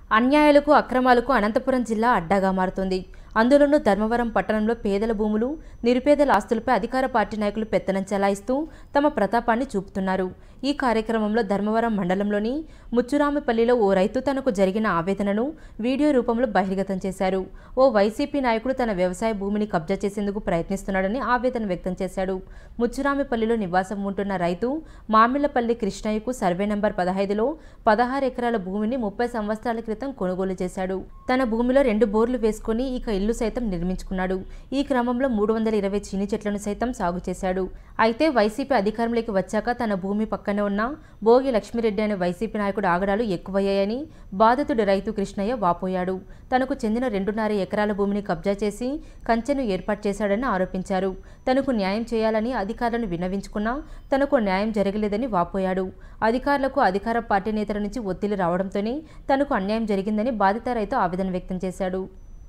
అన్యాయాలకు అక్రమాలకు అనంతపురం జిల్లా అడ్డాగా మారుతుంది అందులోనూ ధర్మవరం పట్టణంలో పేదల భూములు నిరుపేదల ఆస్తులపై అధికార పార్టీ నాయకులు పెత్తనం చెలాయిస్తూ తమ ప్రతాపాన్ని చూపుతున్నారు ఈ కార్యక్రమంలో ధర్మవరం మండలంలోని ముచ్చురామిపల్లిలో ఓ రైతు తనకు జరిగిన ఆవేదనను వీడియో రూపంలో బహిర్గతం చేశారు ఓ వైసీపీ నాయకుడు తన వ్యవసాయ భూమిని కబ్జా చేసేందుకు ప్రయత్నిస్తున్నాడని ఆవేదన వ్యక్తం చేశాడు ముచ్చురామిపల్లిలో నివాసం ఉంటున్న రైతు మామిళ్లపల్లి కృష్ణయ్యకు సర్వే నంబర్ పదహైదులో పదహారు ఎకరాల భూమిని ముప్పై సంవత్సరాల క్రితం కొనుగోలు చేశాడు తన భూమిలో రెండు బోర్లు వేసుకుని ఇక ఇల్లు సైతం నిర్మించుకున్నాడు ఈ క్రమంలో మూడు వందల ఇరవై చీని చెట్లను సైతం సాగు చేశాడు అయితే వైసీపీ అధికారంలోకి వచ్చాక తన భూమి పక్కనే ఉన్న భోగి లక్ష్మిరెడ్డి అనే వైసీపీ నాయకుడు ఆగడాలు ఎక్కువయ్యాయని బాధితుడు రైతు కృష్ణయ్య వాపోయాడు తనకు చెందిన రెండున్నర ఎకరాల భూమిని కబ్జా చేసి కంచెను ఏర్పాటు చేశాడని ఆరోపించారు తనకు న్యాయం చేయాలని అధికారులను విన్నవించుకున్నా తనకు న్యాయం జరగలేదని వాపోయాడు అధికారులకు అధికార పార్టీ నేతల నుంచి ఒత్తిడి రావడంతోనే తనకు అన్యాయం జరిగిందని బాధిత రైతు ఆవేదన వ్యక్తం చేశాడు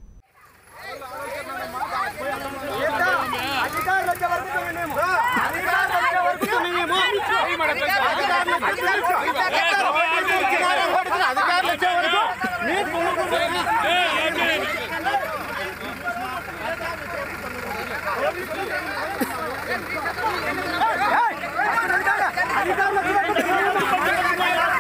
అధికారులు వచ్చే వరకు తుమ్మినేమో. అధికారులు వచ్చే వరకు తుమ్మినేమో. అధికారులు వచ్చే వరకు అధికారులు వచ్చే వరకు మీరు తుమ్ముకుంటున్నారు. అధికారులు వచ్చే వరకు తుమ్మినేమో.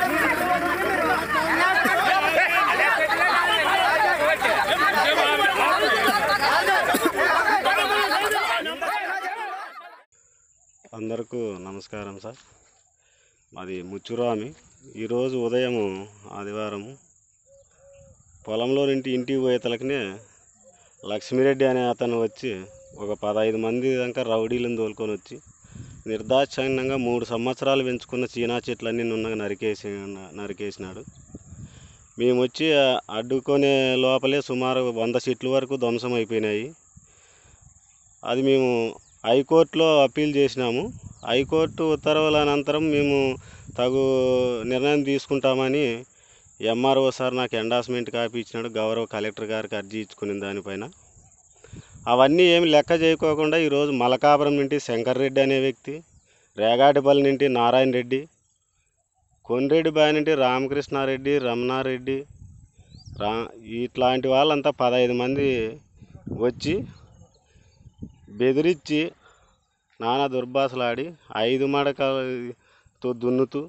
అందరికీ నమస్కారం సార్ మాది ముచ్చురామి ఈరోజు ఉదయం ఆదివారం పొలంలో నుండి ఇంటికి పోయేతలకనే లక్ష్మిరెడ్డి అనే అతను వచ్చి ఒక పదహైదు మంది దాకా రౌడీలను తోలుకొని వచ్చి నిర్దాక్షిణ్యంగా మూడు సంవత్సరాలు పెంచుకున్న చీనా చెట్లన్నీ నున్నగా నరికేసి నరికేసినాడు మేము వచ్చి అడ్డుకునే లోపలే సుమారు వంద చెట్ల వరకు ధ్వంసం అయిపోయినాయి అది మేము హైకోర్టులో అప్పీల్ చేసినాము హైకోర్టు ఉత్తర్వుల అనంతరం మేము తగు నిర్ణయం తీసుకుంటామని ఎంఆర్ఓ సార్ నాకు ఎండాస్మెంట్ కాపీ ఇచ్చినాడు గౌరవ కలెక్టర్ గారికి అర్జీ ఇచ్చుకుని దానిపైన అవన్నీ ఏమి లెక్క చేయకోకుండా ఈరోజు మలకాపురం నుండి శంకర్ రెడ్డి అనే వ్యక్తి రేగాటిపల్లి నుండి నారాయణ రెడ్డి కొండ్రెడ్డి బాయ్ నుండి రామకృష్ణారెడ్డి రమణారెడ్డి రా ఇట్లాంటి వాళ్ళంతా పదహైదు మంది వచ్చి బెదిరించి నానా దుర్భాషలాడి ఐదు మడకలతో దున్నుతూ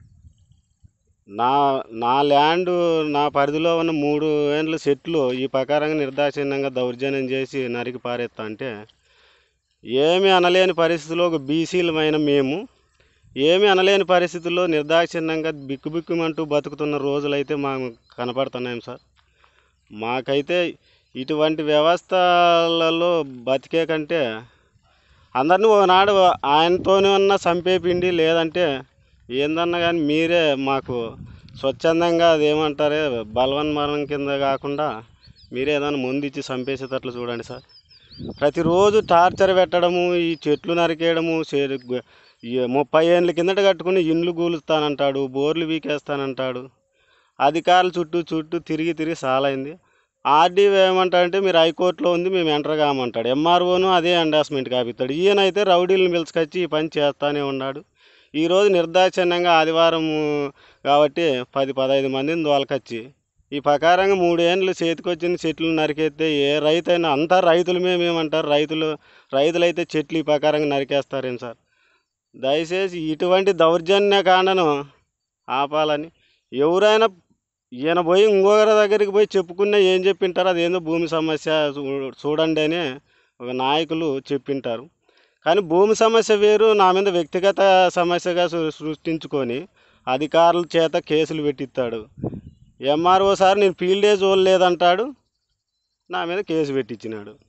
నా నా ల్యాండ్ నా పరిధిలో ఉన్న మూడు ఏండ్ల సెట్లు ఈ ప్రకారంగా నిర్దాక్షిణ్యంగా దౌర్జన్యం చేసి నరికి పారేస్తా అంటే ఏమీ అనలేని పరిస్థితిలో ఒక బీసీలమైన మేము ఏమీ అనలేని పరిస్థితుల్లో నిర్దాక్షిణ్యంగా బిక్కుబిక్కుమంటూ బతుకుతున్న రోజులైతే మాకు కనపడుతున్నాయి సార్ మాకైతే ఇటువంటి వ్యవస్థలలో బతికే కంటే అందరినీ ఒకనాడు ఆయనతోనే ఉన్న చంపేపిండి లేదంటే ఏందన్నా కానీ మీరే మాకు స్వచ్ఛందంగా అదేమంటారే బలవన్ మరణం కింద కాకుండా మీరే ఏదైనా ముందు ఇచ్చి చంపేసేటట్లు చూడండి సార్ ప్రతిరోజు టార్చర్ పెట్టడము ఈ చెట్లు నరికేయడము చే- ఈ ముప్పై ఏళ్ళ కిందట కట్టుకుని ఇండ్లు కూలుస్తానంటాడు బోర్లు వీకేస్తానంటాడు అధికారుల చుట్టూ చుట్టూ తిరిగి తిరిగి సాలైంది ఆర్డీఓ ఏమంటాడంటే మీరు హైకోర్టులో ఉంది మేము ఎంటర్ కామంటాడు ఎంఆర్ఓను అదే ఎండాస్మెంట్ కాపిస్తాడు ఈయనైతే రౌడీలను పిలుచుకొచ్చి ఈ పని చేస్తానే ఉన్నాడు ఈరోజు నిర్దాక్షిణ్యంగా ఆదివారం కాబట్టి పది పదహైదు మందిని దోలకొచ్చి ఈ ప్రకారంగా మూడేండ్లు చేతికొచ్చిన చెట్లు నరికేస్తే ఏ రైతైనా అంతా రైతులు మేమేమంటారు రైతులు రైతులైతే చెట్లు ఈ ప్రకారంగా నరికేస్తారేం సార్ దయచేసి ఇటువంటి దౌర్జన్య కాండను ఆపాలని ఎవరైనా ఈయన పోయి ఇంకొకరి దగ్గరికి పోయి చెప్పుకున్నా ఏం చెప్పింటారు అదేందో భూమి సమస్య చూ- చూడండి అని ఒక నాయకులు చెప్పింటారు కానీ భూమి సమస్య వేరు నా మీద వ్యక్తిగత సమస్యగా సృ- సృష్టించుకొని అధికారుల చేత కేసులు పెట్టిస్తాడు ఎంఆర్ఓ సార్ నేను ఫీల్డే చూడలేదంటాడు నా మీద కేసు పెట్టించినాడు